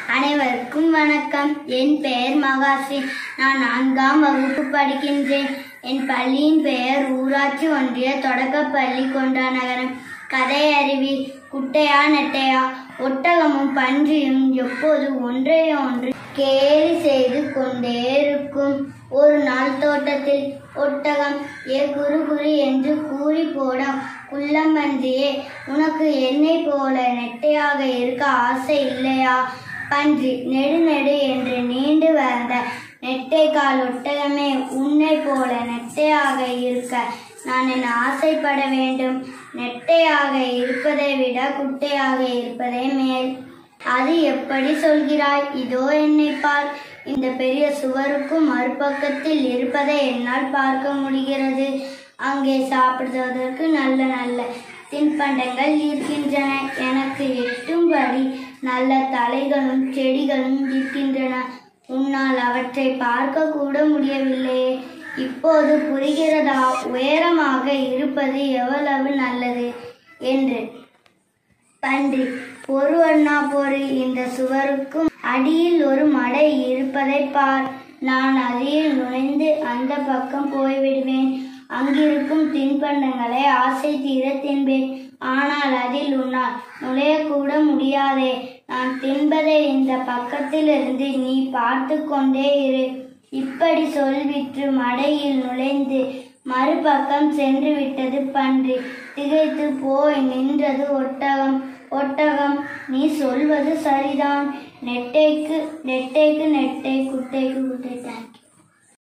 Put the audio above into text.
அனைவருக்கும் வணக்கம் என் பெயர் மகாஸ்ரீ நான் நான்காம் வகுப்பு படிக்கின்றேன் என் பள்ளியின் பெயர் ஊராட்சி ஒன்றிய தொடக்கப்பள்ளி கொண்டா நகரம் கதை அருவி குட்டையா நெட்டையா ஒட்டகமும் பன்றியும் எப்போது ஒன்றை ஒன்று கேலி செய்து கொண்டே இருக்கும் ஒரு நாள் தோட்டத்தில் ஒட்டகம் ஏ குரு குரு என்று கூறி போடும் குள்ளம்பன்றியே உனக்கு என்னை போல நெட்டையாக இருக்க ஆசை இல்லையா பன்றி நெடு நெடு என்று நீண்டு வந்த நெட்டை கால் ஒட்டகமே உன்னை போல நெட்டையாக இருக்க நான் என் ஆசைப்பட வேண்டும் நெட்டையாக இருப்பதை விட குட்டையாக இருப்பதே மேல் அது எப்படி சொல்கிறாய் இதோ என்னை பார் இந்த பெரிய சுவருக்கும் மறுபக்கத்தில் இருப்பதை என்னால் பார்க்க முடிகிறது அங்கே சாப்பிடுவதற்கு நல்ல நல்ல தின்பண்டங்கள் இருக்கின்றன எனக்கு எட்டும்படி நல்ல தலைகளும் செடிகளும் இருக்கின்றன உன்னால் அவற்றை பார்க்க கூட முடியவில்லையே இப்போது புரிகிறதா உயரமாக இருப்பது எவ்வளவு நல்லது என்று பன்றி பொறு அண்ணா பொறு இந்த சுவருக்கும் அடியில் ஒரு மடை இருப்பதை பார் நான் அதில் நுழைந்து அந்த பக்கம் போய்விடுவேன் அங்கிருக்கும் தின்பண்டங்களை ஆசை தீர தின்பேன் ஆனால் அதில் உன்னால் நுழையக்கூட முடியாதே நான் தின்பதை இந்த பக்கத்திலிருந்து நீ பார்த்து கொண்டே இரு இப்படி சொல்விற்று மடையில் நுழைந்து மறுபக்கம் சென்று விட்டது பன்றி திகைத்து போய் நின்றது ஒட்டகம் ஒட்டகம் நீ சொல்வது சரிதான் நெட்டைக்கு நெட்டைக்கு நெட்டை குட்டைக்கு குட்டை தேங்க்யூ